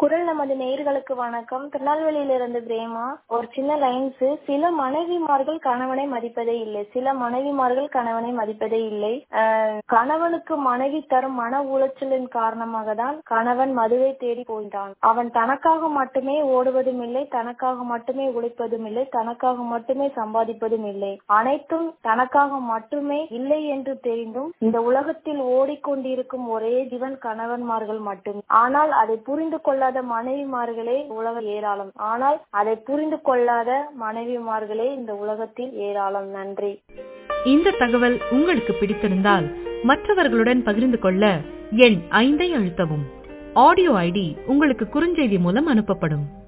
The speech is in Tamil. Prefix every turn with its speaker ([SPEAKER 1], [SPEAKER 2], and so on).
[SPEAKER 1] குரல் நமது நேயர்களுக்கு வணக்கம் திருநெல்வேலியிலிருந்து பிரேமா ஒரு சின்ன லைன்ஸ் சில மனைவிமார்கள் கணவனை மதிப்பதே இல்லை சில மனைவிமார்கள் கணவனை மதிப்பதே இல்லை அஹ், கணவனுக்கு மனைவி தரும் மன உளைச்சலின் காரணமாக தான் கணவன் மதுவை தேடி போகிறான் அவன் தனக்காக மட்டுமே ஓடுவதும் இல்லை தனக்காக மட்டுமே உழைப்பதும் இல்லை தனக்காக மட்டுமே சம்பாதிப்பதும் இல்லை அனைத்தும் தனக்காக மட்டுமே இல்லை என்று தெரிந்தும் இந்த உலகத்தில் ஓடிக்கொண்டிருக்கும் ஒரே ஜீவன் கணவன்மார்கள் மட்டுமே ஆனால் அதை புரிந்து கொள்ளாத மனைவிமார்களே உலகம் ஏராளம் ஆனால் அதை புரிந்து கொள்ளாத மனைவிமார்களே இந்த உலகத்தில் ஏராளம் நன்றி
[SPEAKER 2] இந்த தகவல் உங்களுக்கு பிடித்திருந்தால் மற்றவர்களுடன் பகிர்ந்து கொள்ள எண் ஐந்தை அழுத்தவும் ஆடியோ ஐடி உங்களுக்கு குறுஞ்செய்தி மூலம் அனுப்பப்படும்